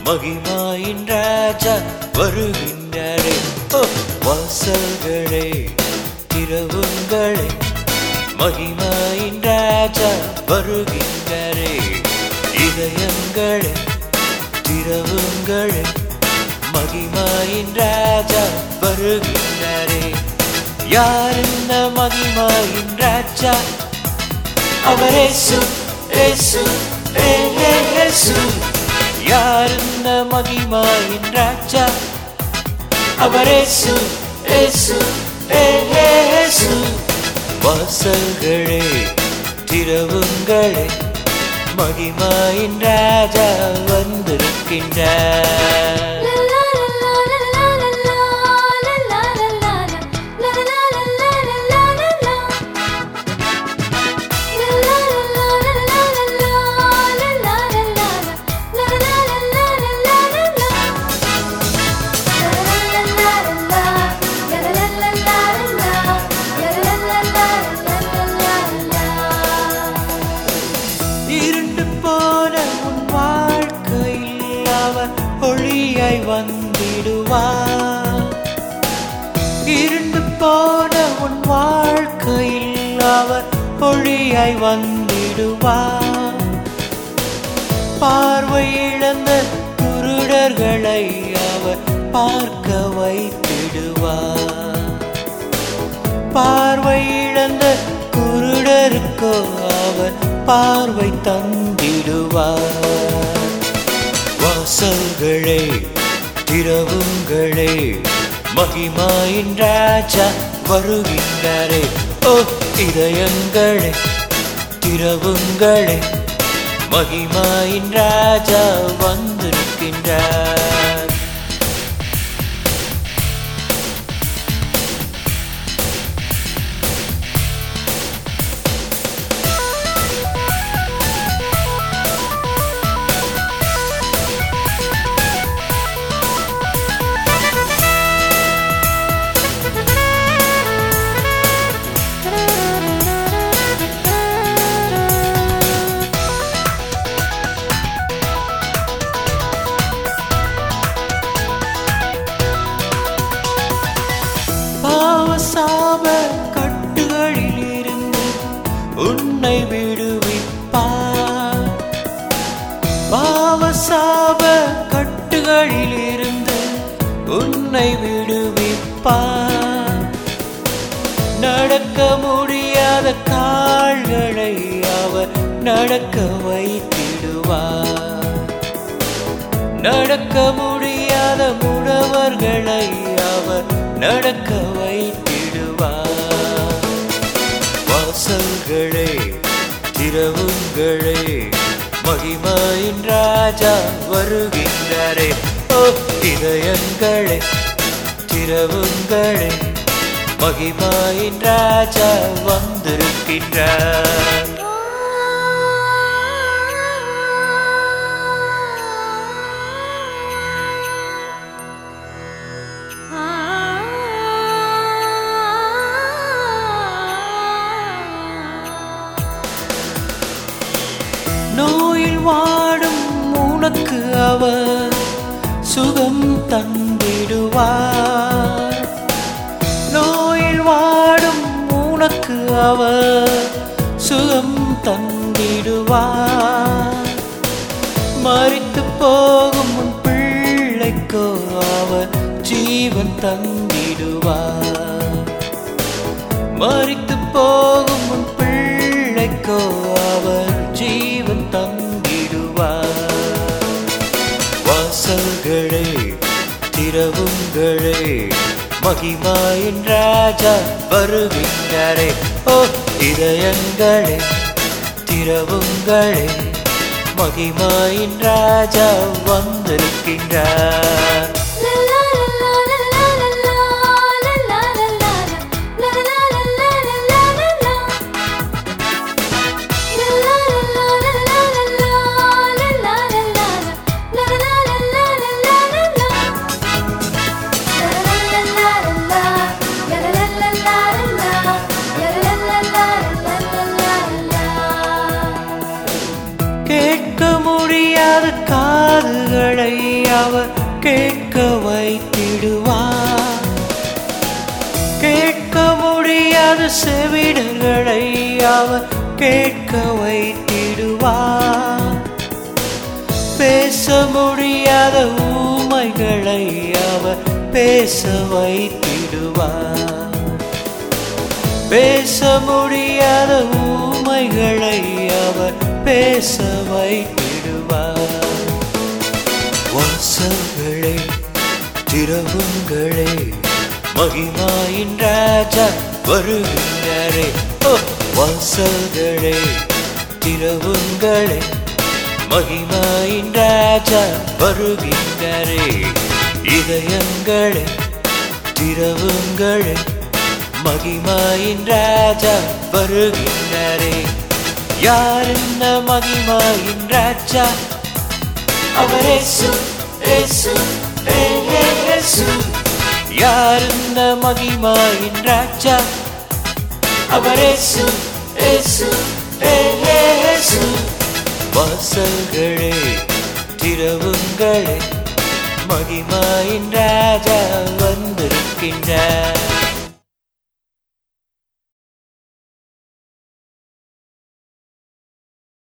மகிமாயின் ராஜா வருகின்றாரே ஓ வாசல்களே திறவுங்களே மகிமாயின் ராஜா வருகின்றாரே இதயங்களே திறவுங்களே மகிமாயின் ராஜா வருகின்றாரே யார் இந்த மகிமாயின் ராஜா அவரேசு ஏசு ஏ ஏ, ஏசு யார் இந்த மகிமாயின் ராஜா அவரேசு ஏசு ஏ ஏ, ஏசு வாசல்களே திறவுங்களே மகிமாயின் ராஜா வந்திருக்கின்றார் இருண்டு போன உன் வாழ்க்கையில் அவர் ஒளியாய் வந்திடுவார் இருண்டு போன உன் வாழ்க்கையில் அவர் ஒளியாய் வந்திடுவார் பார்வை இழந்த குருடர்களை அவர் பார்க்க வைத்திடுவார் பார்வை இழந்த குருடருக்கோ அவர் பார்வை தந்திடுவார் வாசல்களே திறவுங்களே மகிமாயின் ராஜா வருகின்றாரே ஓ இதயங்களே திறவுங்களே மகிமாயின் ராஜா வந்திருக்கின்றார் பாவசாப கட்டுகளில் இருந்து உன்னை விடுவிப்பார் பாவசாப கட்டுகளில் இருந்து உன்னை விடுவிப்பார் நடக்க முடியாத கால்களை அவர் நடக்க வைத்திடுவார் நடக்க முடியாத முடவர்களை அவர் நடக்க வைத்திடுவார் வாசல்களே திறவுங்களே மகிமாயின் ராஜா வருகின்றாரே ஓ இதயங்களே திறவுங்களே மகிமாயின் ராஜா வந்திருக்கின்றார் நோயில் வாடும் உனக்கு அவர் சுகம் தந்திடுவார் நோயில் வாடும் உனக்கு அவர் சுகம் தந்திடுவார் மறித்து போகும் உன் பிள்ளைக்கோ அவர் ஜீவன் தந்திடுவார் மறித்து போகும் உன் பிள்ளைக்கோ அவர் ஜீவன் தந்திடுவார் வாசல்களே திறவுங்களே மகிமாயின் ராஜா வருகின்றாரே ஓ இதயங்களே திறவுங்களே மகிமாயின் ராஜா வந்திருக்கின்றார் கேட்க முடியாத காதுகளை கேட்க வைத்திடுவார் கேட்க முடியாத செவிடர்களை அவர் கேட்க வைத்திடுவார் பேச முடியாத ஊமைகளை அவர் பேச வைத்திடுவார் பேச முடியாத ஊமைகளை அவர் பேச வைத்திடுவார் வாசல்களே திறவுங்களே மகிமாயின் ராஜா வருகின்றரே ஓ வாசல்களே திறவுங்களே மகிமாயின் ராஜா வருகின்றரே இதயங்களே திறவுங்களே மகிமாயின் ராஜா வருகின்றரே யார் என்ன மகிமாயின் ராஜா அவரேசு ஏசு ஏ ஏ, ஏசு யார் இந்த மகிமாயின் ராஜா அவரேசு ஏசு ஏ ஏ, ஏசு வாசல்களே திறவுங்களே மகிமாயின் ராஜா வந்திருக்கின்றார்